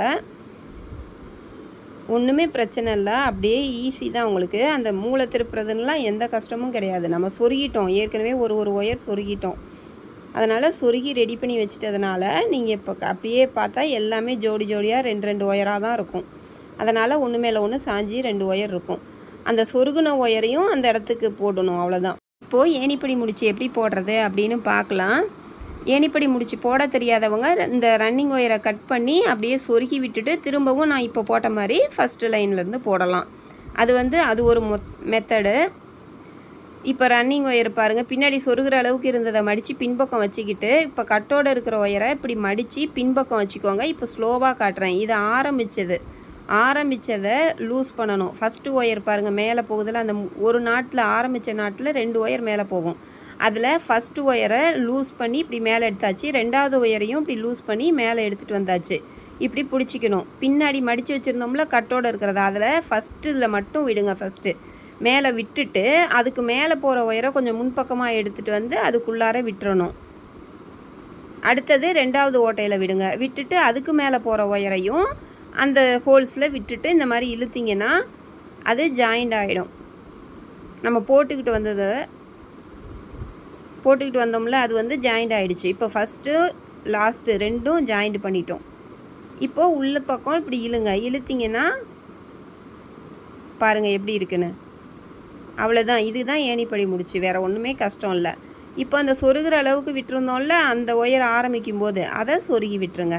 ஒன்றுமே பிரச்சனை இல்லை அப்படியே ஈஸி தான் உங்களுக்கு அந்த மூளை திருப்புறதுலாம் எந்த கஷ்டமும் கிடையாது நம்ம சொருகிட்டோம் ஏற்கனவே ஒரு ஒரு ஒயர் சொருகிட்டோம் அதனால் சொருகி ரெடி பண்ணி வச்சிட்டதுனால நீங்கள் இப்போ அப்படியே பார்த்தா எல்லாமே ஜோடி ஜோடியாக ரெண்டு ரெண்டு ஒயராக தான் இருக்கும் அதனால் ஒன்று மேலே ஒன்று சாஞ்சி ரெண்டு ஒயர் இருக்கும் அந்த சொருகுன ஒயரையும் அந்த இடத்துக்கு போடணும் அவ்வளோதான் இப்போது ஏணிப்படி முடிச்சு எப்படி போடுறது அப்படின்னு பார்க்கலாம் ஏணிப்படி முடிச்சு போட தெரியாதவங்க இந்த ரன்னிங் ஒயரை கட் பண்ணி அப்படியே சொருகி விட்டுட்டு திரும்பவும் நான் இப்போ போட்ட மாதிரி ஃபஸ்ட்டு லைன்லேருந்து போடலாம் அது வந்து அது ஒரு மொ மெத்தடு இப்போ ரன்னிங் ஒயர் பாருங்கள் பின்னாடி சொருகிற அளவுக்கு இருந்ததை மடித்து பின்பக்கம் வச்சுக்கிட்டு இப்போ கட்டோடு இருக்கிற ஒயரை இப்படி மடித்து பின்பக்கம் வச்சுக்கோங்க இப்போ ஸ்லோவாக காட்டுறேன் இது ஆரம்பித்தது ஆரம்பித்ததை லூஸ் பண்ணணும் ஃபஸ்ட்டு ஒயர் பாருங்கள் மேலே போகுதில் அந்த ஒரு நாட்டில் ஆரம்பித்த நாட்டில் ரெண்டு ஒயர் மேலே போகும் அதில் ஃபஸ்ட்டு ஒயரை லூஸ் பண்ணி இப்படி மேலே எடுத்தாச்சு ரெண்டாவது ஒயரையும் இப்படி லூஸ் பண்ணி மேலே எடுத்துகிட்டு வந்தாச்சு இப்படி பிடிச்சிக்கணும் பின்னாடி மடித்து வச்சுருந்தோம்ல கட்டோடு இருக்கிறத அதில் ஃபஸ்ட்டு இதில் மட்டும் விடுங்க ஃபஸ்ட்டு மேலே விட்டுட்டு அதுக்கு மேலே போகிற ஒயரை கொஞ்சம் முன்பக்கமாக எடுத்துகிட்டு வந்து அதுக்குள்ளார விட்டுறணும் அடுத்தது ரெண்டாவது ஓட்டையில் விடுங்க விட்டுட்டு அதுக்கு மேலே போகிற ஒயரையும் அந்த ஹோல்ஸில் விட்டுட்டு இந்த மாதிரி இழுத்திங்கன்னா அது ஜாயிண்ட் ஆகிடும் நம்ம போட்டுக்கிட்டு வந்தது போட்டுக்கிட்டு வந்தோம்ல அது வந்து ஜாயிண்ட் ஆகிடுச்சு இப்போ ஃபஸ்ட்டு லாஸ்ட்டு ரெண்டும் ஜாயிண்ட் பண்ணிட்டோம் இப்போது உள்ள பக்கம் இப்படி இழுங்க இழுத்திங்கன்னா பாருங்கள் எப்படி இருக்குன்னு அவ்வளோதான் இதுதான் ஏணிப்படி முடிச்சு வேறு ஒன்றுமே கஷ்டம் இல்லை இப்போ அந்த சொருகிற அளவுக்கு விட்டுருந்தோம்ல அந்த ஒயர் ஆரம்பிக்கும் போது அதை சொருகி விட்டுருங்க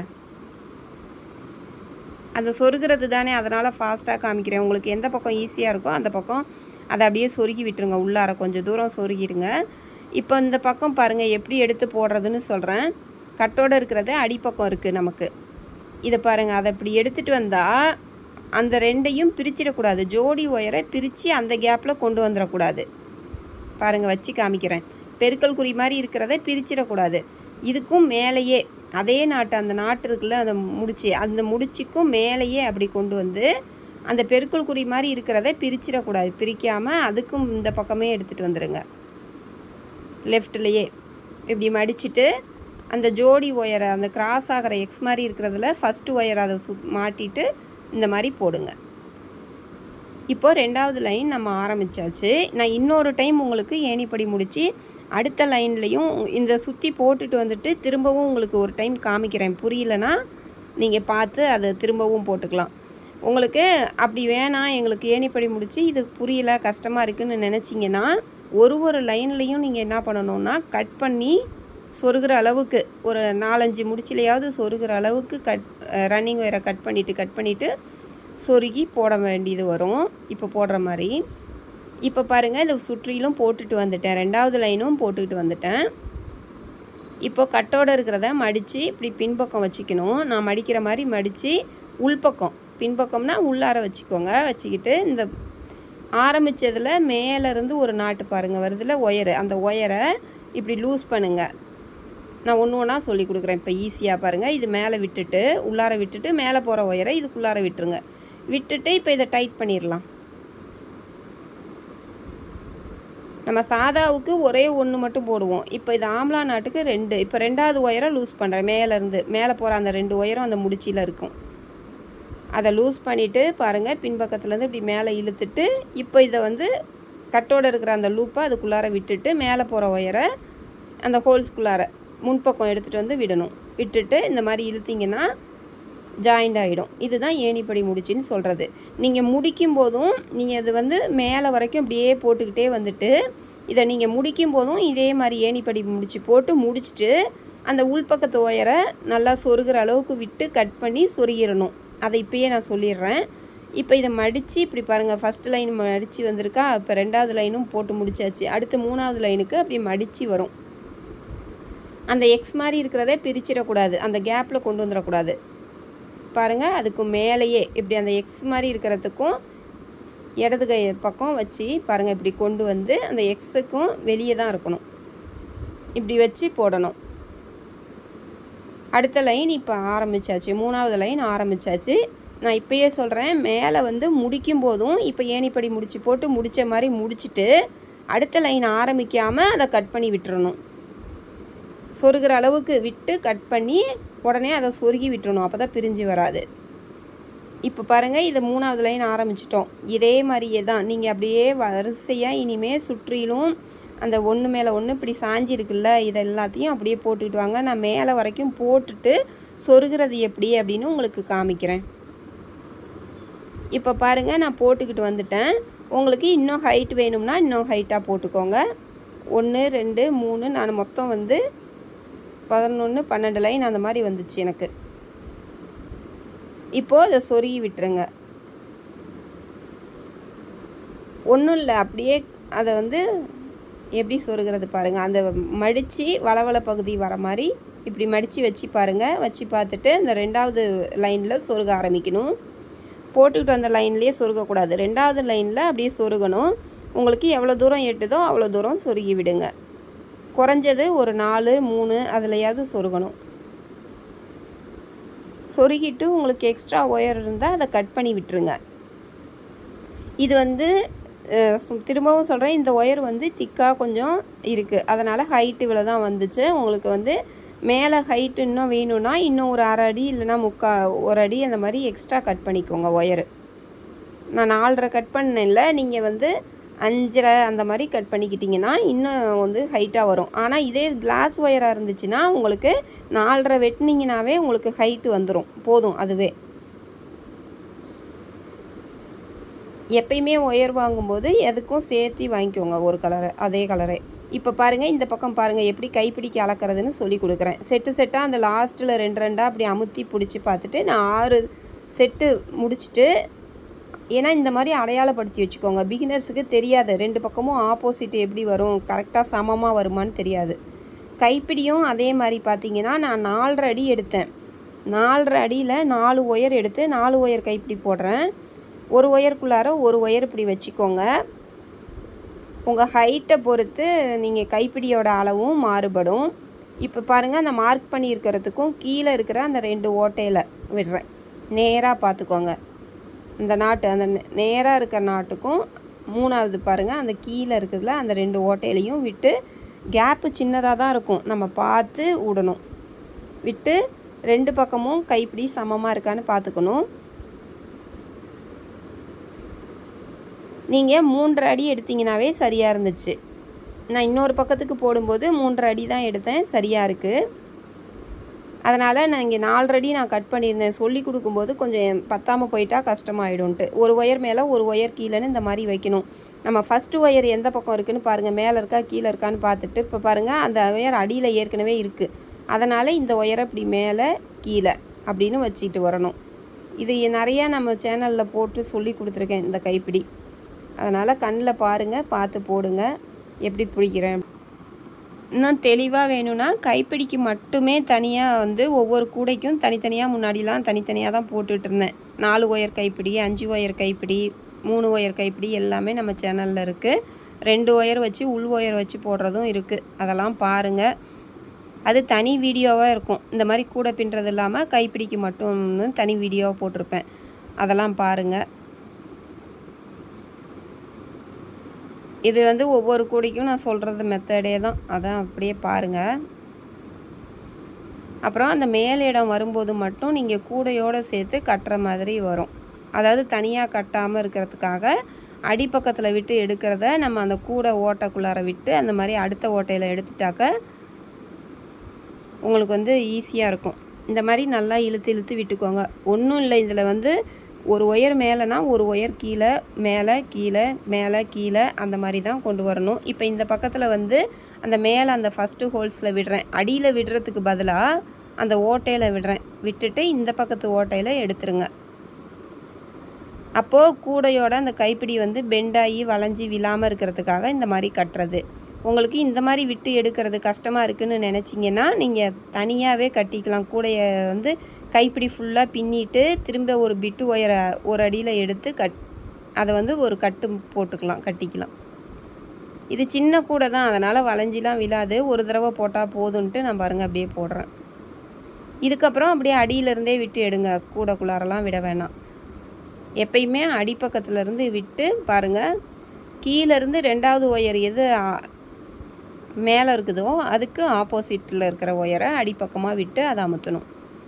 அந்த சொருகிறது தானே அதனால் ஃபாஸ்ட்டாக காமிக்கிறேன் உங்களுக்கு எந்த பக்கம் ஈஸியாக இருக்கோ அந்த பக்கம் அதை அப்படியே சொருகி விட்டுருங்க உள்ளார கொஞ்சம் தூரம் சொருகிடுங்க இப்போ இந்த பக்கம் பாருங்கள் எப்படி எடுத்து போடுறதுன்னு சொல்கிறேன் கட்டோடு இருக்கிறது அடிப்பக்கம் இருக்குது நமக்கு இதை பாருங்கள் அதை இப்படி எடுத்துகிட்டு வந்தால் அந்த ரெண்டையும் பிரிச்சிடக்கூடாது ஜோடி ஒயரை பிரித்து அந்த கேப்பில் கொண்டு வந்துடக்கூடாது பாருங்கள் வச்சு காமிக்கிறேன் பெருக்கல் குறி மாதிரி இருக்கிறத பிரிச்சிடக்கூடாது இதுக்கும் மேலேயே அதே நாட்டு அந்த நாட்டு இருக்குல்ல அந்த முடிச்சு அந்த முடிச்சுக்கும் மேலேயே அப்படி கொண்டு வந்து அந்த பெருக்கல் குறி மாதிரி இருக்கிறத பிரிச்சிடக்கூடாது பிரிக்காமல் அதுக்கும் இந்த பக்கமே எடுத்துகிட்டு வந்துடுங்க லெஃப்ட்லேயே இப்படி மடிச்சுட்டு அந்த ஜோடி ஒயரை அந்த கிராஸ் ஆகிற எக்ஸ் மாதிரி இருக்கிறதுல ஃபஸ்ட்டு ஒயர் அதை சு மாட்டிட்டு இந்த மாதிரி போடுங்க இப்போ ரெண்டாவது லைன் நம்ம ஆரம்பித்தாச்சு நான் இன்னொரு டைம் உங்களுக்கு ஏணிப்படி முடித்து அடுத்த லைன்லேயும் இந்த சுற்றி போட்டுட்டு வந்துட்டு திரும்பவும் உங்களுக்கு ஒரு டைம் காமிக்கிறேன் புரியலனா நீங்கள் பார்த்து அதை திரும்பவும் போட்டுக்கலாம் உங்களுக்கு அப்படி வேணாம் எங்களுக்கு ஏணிப்படி முடித்து இது புரியல கஷ்டமாக இருக்குன்னு நினச்சிங்கன்னா ஒரு ஒரு லைன்லேயும் நீங்கள் என்ன பண்ணணும்னா கட் பண்ணி சொருகிற அளவுக்கு ஒரு நாலஞ்சு முடிச்சிலையாவது சொருகிற அளவுக்கு கட் ரன்னிங் ஒயரை கட் பண்ணிவிட்டு கட் பண்ணிவிட்டு சொருகி போட வேண்டியது வரும் இப்போ போடுற மாதிரி இப்போ பாருங்கள் இதை சுற்றிலும் போட்டுட்டு வந்துட்டேன் ரெண்டாவது லைனும் போட்டுக்கிட்டு வந்துட்டேன் இப்போ கட்டோடு இருக்கிறத மடித்து இப்படி பின்பக்கம் வச்சுக்கணும் நான் மடிக்கிற மாதிரி மடித்து உள்பக்கம் பின்பக்கம்னா உள்ளார வச்சுக்கோங்க வச்சுக்கிட்டு இந்த ஆரம்பித்ததில் மேலேருந்து ஒரு நாட்டு பாருங்கள் வருதுல ஒயரு அந்த ஒயரை இப்படி லூஸ் பண்ணுங்கள் நான் ஒன்று ஒன்றா சொல்லி கொடுக்குறேன் இப்போ ஈஸியாக பாருங்கள் இது மேலே விட்டுட்டு உள்ளார விட்டுட்டு மேலே போகிற ஒயரை இதுக்குள்ளார விட்டுருங்க விட்டுட்டு இப்போ இதை டைட் பண்ணிடலாம் நம்ம சாதாவுக்கு ஒரே ஒன்று மட்டும் போடுவோம் இப்போ இது ஆம்லா நாட்டுக்கு ரெண்டு இப்போ ரெண்டாவது ஒயரை லூஸ் பண்ணுறேன் மேலேருந்து மேலே போகிற அந்த ரெண்டு ஒயரும் அந்த முடிச்சியில் இருக்கும் அதை லூஸ் பண்ணிவிட்டு பாருங்கள் பின்பக்கத்துலேருந்து இப்படி மேலே இழுத்துட்டு இப்போ இதை வந்து கட்டோடு இருக்கிற அந்த லூப்பை அதுக்குள்ளார விட்டுட்டு மேலே போகிற ஒயரை அந்த ஹோல்ஸ்குள்ளார முன்பக்கம் எடுத்துகிட்டு வந்து விடணும் விட்டுட்டு இந்த மாதிரி இழுத்திங்கன்னா ஜாயிண்ட் ஆகிடும் இதுதான் ஏணிப்படி முடிச்சின்னு சொல்கிறது நீங்கள் முடிக்கும் போதும் நீங்கள் இது வந்து மேலே வரைக்கும் அப்படியே போட்டுக்கிட்டே வந்துட்டு இதை நீங்கள் முடிக்கும் போதும் இதே மாதிரி ஏணிப்படி முடிச்சு போட்டு முடிச்சுட்டு அந்த உள்பக்கத்து ஒயரை நல்லா சொருகிற அளவுக்கு விட்டு கட் பண்ணி சொருகிடணும் அதை இப்பயே நான் சொல்லிடுறேன் இப்போ இதை மடித்து இப்படி பாருங்கள் ஃபஸ்ட் லைன் மடித்து வந்திருக்கா இப்போ ரெண்டாவது லைனும் போட்டு முடிச்சாச்சு அடுத்து மூணாவது லைனுக்கு அப்படி மடித்து வரும் அந்த எக்ஸ் மாதிரி இருக்கிறதே பிரிச்சிடக்கூடாது அந்த கேப்பில் கொண்டு வந்துடக்கூடாது பாருங்கள் அதுக்கு மேலேயே இப்படி அந்த எக்ஸ் மாதிரி இருக்கிறதுக்கும் இடது கை பக்கம் வச்சு பாருங்கள் இப்படி கொண்டு வந்து அந்த எக்ஸுக்கும் வெளியே தான் இருக்கணும் இப்படி வச்சு போடணும் அடுத்த லைன் இப்போ ஆரம்பித்தாச்சு மூணாவது லைன் ஆரம்பித்தாச்சு நான் இப்போயே சொல்கிறேன் மேலே வந்து முடிக்கும் போதும் இப்போ ஏணிப்படி முடிச்சு போட்டு முடித்த மாதிரி முடிச்சுட்டு அடுத்த லைன் ஆரம்பிக்காமல் அதை கட் பண்ணி விட்டுறணும் சொருகிற அளவுக்கு விட்டு கட் பண்ணி உடனே அதை சொருகி விட்டுறணும் அப்போ தான் பிரிஞ்சு வராது இப்போ பாருங்கள் இதை மூணாவது லைன் ஆரம்பிச்சிட்டோம் இதே மாதிரியே தான் நீங்கள் அப்படியே வரிசையாக இனிமேல் சுற்றிலும் அந்த ஒன்று மேலே ஒன்று இப்படி சாஞ்சி இருக்குல்ல இதை எல்லாத்தையும் அப்படியே போட்டுக்கிட்டு வாங்க நான் மேலே வரைக்கும் போட்டுட்டு சொருகிறது எப்படி அப்படின்னு உங்களுக்கு காமிக்கிறேன் இப்போ பாருங்கள் நான் போட்டுக்கிட்டு வந்துட்டேன் உங்களுக்கு இன்னும் ஹைட் வேணும்னா இன்னும் ஹைட்டாக போட்டுக்கோங்க ஒன்று ரெண்டு மூணு நான் மொத்தம் வந்து பதினொன்று பன்னெண்டு லைன் அந்த மாதிரி வந்துச்சு எனக்கு இப்போது இதை சொருகி விட்டுருங்க ஒன்றும் இல்லை அப்படியே அதை வந்து எப்படி சொருகிறது பாருங்கள் அந்த மடித்து வளவள பகுதி வர மாதிரி இப்படி மடித்து வச்சு பாருங்கள் வச்சு பார்த்துட்டு இந்த ரெண்டாவது லைனில் சொருக ஆரம்பிக்கணும் போட்டுக்கிட்டு வந்த லைன்லேயே சொருகக்கூடாது ரெண்டாவது லைனில் அப்படியே சொருகணும் உங்களுக்கு எவ்வளோ தூரம் எட்டுதோ அவ்வளோ தூரம் சொருகி விடுங்க குறைஞ்சது ஒரு நாலு மூணு அதுலையாவது சொருகணும் சொருகிட்டு உங்களுக்கு எக்ஸ்ட்ரா ஒயர் இருந்தால் அதை கட் பண்ணி விட்டுருங்க இது வந்து அஹ், சு- திரும்பவும் சொல்கிறேன் இந்த ஒயர் வந்து திக்காக கொஞ்சம் இருக்குது அதனால் ஹைட்டு இவ்வளோ தான் வந்துச்சு உங்களுக்கு வந்து மேலே ஹைட் இன்னும் வேணும்னா இன்னும் ஒரு அரை அடி இல்லைன்னா முக்கா ஒரு அடி அந்த மாதிரி எக்ஸ்ட்ரா கட் பண்ணிக்கோங்க ஒயரு நான் நாலரை கட் பண்ணேன்ல நீங்கள் வந்து அஞ்சரை அந்த மாதிரி கட் பண்ணிக்கிட்டிங்கன்னா இன்னும் வந்து ஹைட்டாக வரும் ஆனால் இதே கிளாஸ் ஒயராக இருந்துச்சுன்னா உங்களுக்கு நாலரை வெட்டினீங்கனாவே உங்களுக்கு ஹைட்டு வந்துடும் போதும் அதுவே எப்பயுமே ஒயர் வாங்கும்போது எதுக்கும் சேர்த்து வாங்கிக்கோங்க ஒரு கலரை அதே கலரே இப்போ பாருங்கள் இந்த பக்கம் பாருங்கள் எப்படி கைப்பிடிக்க அளக்கிறதுன்னு சொல்லி கொடுக்குறேன் செட்டு செட்டாக அந்த லாஸ்ட்டில் ரெண்டு ரெண்டாக அப்படி அமுத்தி பிடிச்சி பார்த்துட்டு நான் ஆறு செட்டு முடிச்சுட்டு ஏன்னா இந்த மாதிரி அடையாளப்படுத்தி வச்சுக்கோங்க பிகினர்ஸுக்கு தெரியாது ரெண்டு பக்கமும் ஆப்போசிட் எப்படி வரும் கரெக்டாக சமமாக வருமான்னு தெரியாது கைப்பிடியும் அதே மாதிரி பார்த்தீங்கன்னா நான் நாலரை அடி எடுத்தேன் நாலரை அடியில் நாலு ஒயர் எடுத்து நாலு ஒயர் கைப்பிடி போடுறேன் ஒரு ஒயருக்குள்ளார ஒரு ஒயர் இப்படி வச்சுக்கோங்க உங்கள் ஹைட்டை பொறுத்து நீங்கள் கைப்பிடியோட அளவும் மாறுபடும் இப்போ பாருங்கள் அந்த மார்க் பண்ணியிருக்கிறதுக்கும் கீழே இருக்கிற அந்த ரெண்டு ஓட்டையில் விடுறேன் நேராக பார்த்துக்கோங்க இந்த நாட்டு அந்த நேராக இருக்கிற நாட்டுக்கும் மூணாவது பாருங்கள் அந்த கீழே இருக்கிறதுல அந்த ரெண்டு ஓட்டையிலையும் விட்டு கேப்பு சின்னதாக தான் இருக்கும் நம்ம பார்த்து விடணும் விட்டு ரெண்டு பக்கமும் கைப்பிடி சமமாக இருக்கான்னு பார்த்துக்கணும் நீங்கள் மூன்றரை அடி எடுத்தீங்கன்னாவே சரியாக இருந்துச்சு நான் இன்னொரு பக்கத்துக்கு போடும்போது மூன்றரை அடி தான் எடுத்தேன் சரியாக இருக்குது அதனால் நான் இங்கே நாலரை அடி நான் கட் பண்ணியிருந்தேன் சொல்லி கொடுக்கும்போது கொஞ்சம் பத்தாமல் போயிட்டா கஷ்டமாயிடும்ன்ட்டு ஒரு ஒயர் மேலே ஒரு ஒயர் கீழேன்னு இந்த மாதிரி வைக்கணும் நம்ம ஃபஸ்ட்டு ஒயர் எந்த பக்கம் இருக்குன்னு பாருங்கள் மேலே இருக்கா கீழே இருக்கான்னு பார்த்துட்டு இப்போ பாருங்கள் அந்த ஒயர் அடியில் ஏற்கனவே இருக்குது அதனால் இந்த ஒயரை இப்படி மேலே கீழே அப்படின்னு வச்சுட்டு வரணும் இது நிறையா நம்ம சேனலில் போட்டு சொல்லி கொடுத்துருக்கேன் இந்த கைப்பிடி அதனால் கண்ணில் பாருங்கள் பார்த்து போடுங்க எப்படி பிடிக்கிறேன் இன்னும் தெளிவாக வேணும்னா கைப்பிடிக்கு மட்டுமே தனியாக வந்து ஒவ்வொரு கூடைக்கும் தனித்தனியாக முன்னாடிலாம் தனித்தனியாக தான் போட்டுட்டு இருந்தேன் நாலு ஒயர் கைப்பிடி அஞ்சு ஒயர் கைப்பிடி மூணு ஒயர் கைப்பிடி எல்லாமே நம்ம சேனலில் இருக்குது ரெண்டு ஒயர் வச்சு உள் ஒயர் வச்சு போடுறதும் இருக்குது அதெல்லாம் பாருங்கள் அது தனி வீடியோவாக இருக்கும் இந்த மாதிரி கூடை பின்னுறது இல்லாமல் கைப்பிடிக்கு மட்டும்னு தனி வீடியோவாக போட்டிருப்பேன் அதெல்லாம் பாருங்கள் இது வந்து ஒவ்வொரு கூடைக்கும் நான் சொல்கிறது மெத்தடே தான் அதான் அப்படியே பாருங்கள் அப்புறம் அந்த மேல் இடம் வரும்போது மட்டும் நீங்கள் கூடையோடு சேர்த்து கட்டுற மாதிரி வரும் அதாவது தனியாக கட்டாமல் இருக்கிறதுக்காக அடிப்பக்கத்தில் விட்டு எடுக்கிறத நம்ம அந்த கூடை ஓட்டைக்குள்ளார விட்டு அந்த மாதிரி அடுத்த ஓட்டையில் எடுத்துட்டாக்க உங்களுக்கு வந்து ஈஸியாக இருக்கும் இந்த மாதிரி நல்லா இழுத்து இழுத்து விட்டுக்கோங்க ஒன்றும் இல்லை இதில் வந்து ஒரு ஒயர் மேலேனா ஒரு ஒயர் கீழே மேலே கீழே மேலே கீழே அந்த மாதிரி தான் கொண்டு வரணும் இப்போ இந்த பக்கத்தில் வந்து அந்த மேலே அந்த ஃபஸ்ட்டு ஹோல்ஸில் விடுறேன் அடியில் விடுறதுக்கு பதிலாக அந்த ஓட்டையில் விடுறேன் விட்டுட்டு இந்த பக்கத்து ஓட்டையில் எடுத்துருங்க அப்போது கூடையோட அந்த கைப்பிடி வந்து பெண்டாகி வளைஞ்சி விழாமல் இருக்கிறதுக்காக இந்த மாதிரி கட்டுறது உங்களுக்கு இந்த மாதிரி விட்டு எடுக்கிறது கஷ்டமாக இருக்குன்னு நினச்சிங்கன்னா நீங்கள் தனியாகவே கட்டிக்கலாம் கூடையை வந்து கைப்பிடி ஃபுல்லாக பின்னிட்டு திரும்ப ஒரு பிட்டு ஒயரை ஒரு அடியில் எடுத்து கட் அதை வந்து ஒரு கட்டு போட்டுக்கலாம் கட்டிக்கலாம் இது சின்ன கூடை தான் அதனால் வளைஞ்சிலாம் விழாது ஒரு தடவை போட்டால் போதுன்ட்டு நான் பாருங்கள் அப்படியே போடுறேன் இதுக்கப்புறம் அப்படியே அடியிலேருந்தே விட்டு எடுங்க கூடைக்குள்ளாரெல்லாம் விட வேணாம் எப்பயுமே அடிப்பக்கத்துலேருந்து விட்டு பாருங்கள் கீழேருந்து ரெண்டாவது ஒயர் எது மேலே இருக்குதோ அதுக்கு ஆப்போசிட்டில் இருக்கிற ஒயரை அடிப்பக்கமாக விட்டு அதை அமுத்தணும்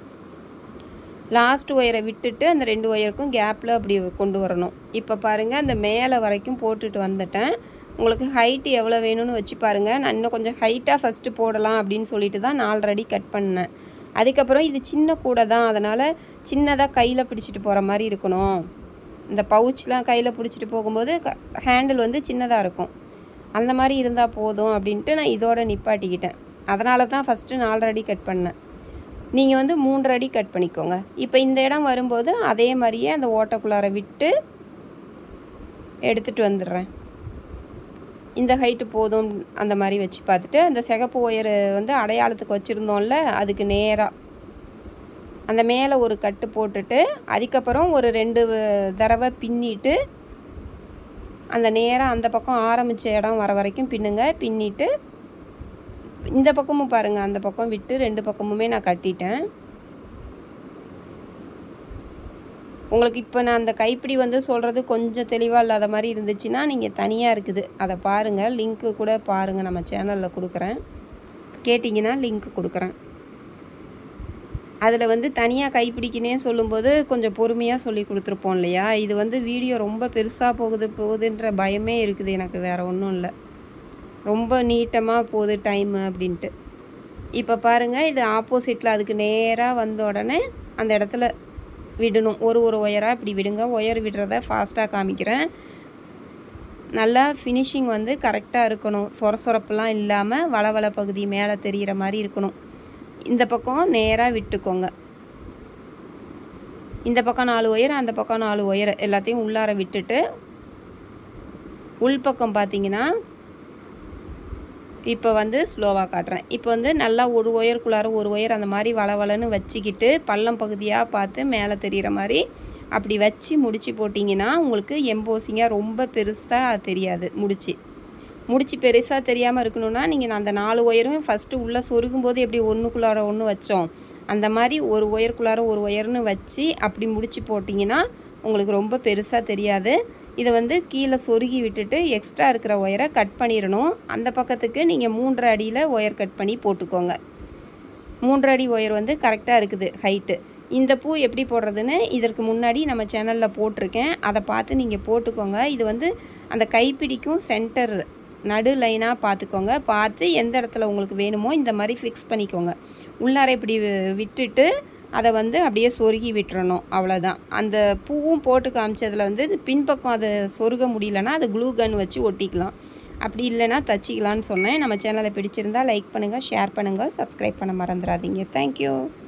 லாஸ்ட் ஒயரை விட்டுட்டு அந்த ரெண்டு ஒயருக்கும் கேப்பில் அப்படி கொண்டு வரணும் இப்போ பாருங்கள் அந்த மேலே வரைக்கும் போட்டுட்டு வந்துட்டேன் உங்களுக்கு ஹைட்டு எவ்வளோ வேணும்னு வச்சு பாருங்கள் நான் இன்னும் கொஞ்சம் ஹைட்டாக ஃபஸ்ட்டு போடலாம் அப்படின்னு சொல்லிட்டு தான் நாலரை அடி கட் பண்ணேன் அதுக்கப்புறம் இது சின்ன கூடை தான் அதனால் சின்னதாக கையில் பிடிச்சிட்டு போகிற மாதிரி இருக்கணும் இந்த பவுச்லாம் கையில் பிடிச்சிட்டு போகும்போது ஹேண்டில் வந்து சின்னதாக இருக்கும் அந்த மாதிரி இருந்தால் போதும் அப்படின்ட்டு நான் இதோட நிப்பாட்டிக்கிட்டேன் அதனால தான் ஃபஸ்ட்டு நாலரை அடி கட் பண்ணேன் நீங்கள் வந்து மூன்றரை அடி கட் பண்ணிக்கோங்க இப்போ இந்த இடம் வரும்போது அதே மாதிரியே அந்த ஓட்டைக்குள்ளார விட்டு எடுத்துகிட்டு வந்துடுறேன் இந்த ஹைட்டு போதும் அந்த மாதிரி வச்சு பார்த்துட்டு அந்த சிகப்பு ஒயரு வந்து அடையாளத்துக்கு வச்சுருந்தோம்ல அதுக்கு நேராக அந்த மேலே ஒரு கட்டு போட்டுட்டு அதுக்கப்புறம் ஒரு ரெண்டு தடவை பின்னிட்டு அந்த நேராக அந்த பக்கம் ஆரம்பித்த இடம் வர வரைக்கும் பின்னுங்க பின்னிட்டு இந்த பக்கமும் பாருங்கள் அந்த பக்கம் விட்டு ரெண்டு பக்கமுமே நான் கட்டிட்டேன் உங்களுக்கு இப்போ நான் அந்த கைப்பிடி வந்து சொல்கிறது கொஞ்சம் தெளிவாக இல்லாத மாதிரி இருந்துச்சுன்னா நீங்கள் தனியாக இருக்குது அதை பாருங்கள் லிங்க்கு கூட பாருங்கள் நம்ம சேனலில் கொடுக்குறேன் கேட்டிங்கன்னா லிங்க் கொடுக்குறேன் அதில் வந்து தனியாக கைப்பிடிக்கினே சொல்லும்போது கொஞ்சம் பொறுமையாக சொல்லி கொடுத்துருப்போம் இல்லையா இது வந்து வீடியோ ரொம்ப பெருசாக போகுது போகுதுன்ற பயமே இருக்குது எனக்கு வேறு ஒன்றும் இல்லை ரொம்ப நீட்டமாக போகுது டைமு அப்படின்ட்டு இப்போ பாருங்கள் இது ஆப்போசிட்டில் அதுக்கு நேராக வந்த உடனே அந்த இடத்துல விடணும் ஒரு ஒரு ஒயராக இப்படி விடுங்க ஒயர் விடுறத ஃபாஸ்ட்டாக காமிக்கிறேன் நல்லா ஃபினிஷிங் வந்து கரெக்டாக இருக்கணும் சொர சொரப்பெல்லாம் இல்லாமல் வளவள பகுதி மேலே தெரிகிற மாதிரி இருக்கணும் இந்த பக்கம் நேராக விட்டுக்கோங்க இந்த பக்கம் நாலு ஒயர் அந்த பக்கம் நாலு ஒயர் எல்லாத்தையும் உள்ளார விட்டுட்டு உள்பக்கம் பார்த்தீங்கன்னா இப்போ வந்து ஸ்லோவாக காட்டுறேன் இப்போ வந்து நல்லா ஒரு ஒயருக்குள்ளார ஒரு ஒயர் அந்த மாதிரி வளவளன்னு வச்சுக்கிட்டு பள்ளம் பகுதியாக பார்த்து மேலே தெரிகிற மாதிரி அப்படி வச்சு முடிச்சு போட்டிங்கன்னா உங்களுக்கு எம்போசிங்காக ரொம்ப பெருசாக தெரியாது முடிச்சு முடிச்சு பெருசாக தெரியாமல் இருக்கணும்னா நீங்கள் அந்த நாலு ஒயரும் ஃபஸ்ட்டு உள்ளே சொருகும் போது எப்படி ஒன்றுக்குள்ளார ஒன்று வச்சோம் அந்த மாதிரி ஒரு ஒயருக்குள்ளார ஒரு ஒயர்னு வச்சு அப்படி முடிச்சு போட்டிங்கன்னா உங்களுக்கு ரொம்ப பெருசாக தெரியாது இதை வந்து கீழே சொருகி விட்டுட்டு எக்ஸ்ட்ரா இருக்கிற ஒயரை கட் பண்ணிடணும் அந்த பக்கத்துக்கு நீங்கள் மூன்றரை அடியில் ஒயர் கட் பண்ணி போட்டுக்கோங்க மூன்றரை அடி ஒயர் வந்து கரெக்டாக இருக்குது ஹைட்டு இந்த பூ எப்படி போடுறதுன்னு இதற்கு முன்னாடி நம்ம சேனலில் போட்டிருக்கேன் அதை பார்த்து நீங்கள் போட்டுக்கோங்க இது வந்து அந்த கைப்பிடிக்கும் சென்டர் நடு லைனாக பார்த்துக்கோங்க பார்த்து எந்த இடத்துல உங்களுக்கு வேணுமோ இந்த மாதிரி ஃபிக்ஸ் பண்ணிக்கோங்க உள்ளார இப்படி வி- விட்டுட்டு அதை வந்து அப்படியே சொருகி விட்டுறணும் அவ்வளோதான் அந்த பூவும் போட்டு காமிச்சதில் வந்து இது பின்பக்கம் அதை சொருக முடியலன்னா அதை க்ளூ கன் வச்சு ஒட்டிக்கலாம் அப்படி இல்லைன்னா தச்சிக்கலான்னு சொன்னேன் நம்ம சேனலை பிடிச்சிருந்தா லைக் பண்ணுங்கள் ஷேர் பண்ணுங்கள் சப்ஸ்கிரைப் பண்ண மறந்துடாதீங்க தேங்க்யூ